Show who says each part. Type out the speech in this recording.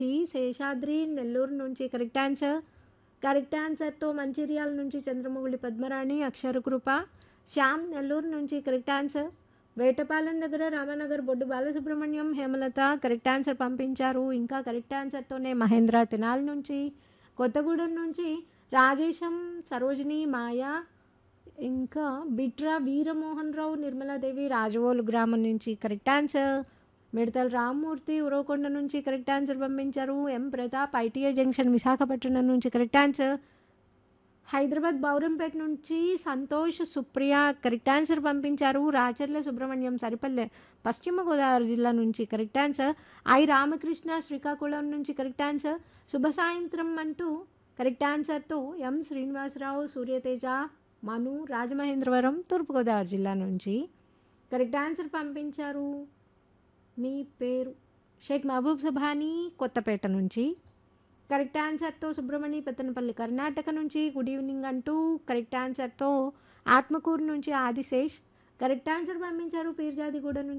Speaker 1: C Seshadri Nellore నుంచి correct answer correct ఆన్సర్తో మంచిర్యాల నుంచి చంద్రముగుళి పద్మరాణి అక్షరకృప శ్యామ్ నెల్లూరు నుంచి కరెక్ట్ ఆన్సర్ వేటపాలెం దగ్గర రామనగర్ బొడ్డు బాలసుబ్రహ్మణ్యం హేమలత కరెక్ట్ ఆన్సర్ పంపించారు ఇంకా కరెక్ట్ ఆన్సర్తోనే మహేంద్ర తినాల్ నుంచి కొత్తగూడెం నుంచి రాజేశం సరోజిని మాయా ఇంకా బిట్రా వీరమోహన్ రావు నిర్మలాదేవి రాజవోలు గ్రామం నుంచి కరెక్ట్ ఆన్సర్ మిడతల రామ్మూర్తి ఉరవకొండ నుంచి కరెక్ట్ ఆన్సర్ పంపించారు M Pratap ITI junction Visakhapatnam నుంచి కరెక్ట్ ఆన్సర్ హైదరాబాద్ బౌరంపేట నుంచి సంతోష్ సుప్రియ కరెక్ట్ ఆన్సర్ పంపించారు రాచర్ల సుబ్రహ్మణ్యం సరిపల్లె పశ్చిమ గోదావరి జిల్లా నుంచి correct answer I Ramakrishna Srikakulam నుంచి కరెక్ట్ ఆన్సర్ శుభ సాయంత్రం అంటూ కరెక్ట్ ఆన్సర్తో ఎం శ్రీనివాసరావు సూర్యతేజ మను రాజమహేంద్రవరం తూర్పుగోదావరి జిల్లా నుంచి కరెక్ట్ ఆన్సర్ పంపించారు మీ పేరు షేక్ మహబూబ్ సభాని కొత్తపేట నుంచి కరెక్ట్ ఆన్సర్తో సుబ్రహ్మణి పెత్తనపల్లి కర్ణాటక నుంచి గుడ్ ఈవినింగ్ అంటూ కరెక్ట్ ఆన్సర్తో ఆత్మకూరు నుంచి ఆదిశేష్ కరెక్ట్ ఆన్సర్ పంపించారు పీర్జాదిగూడ నుంచి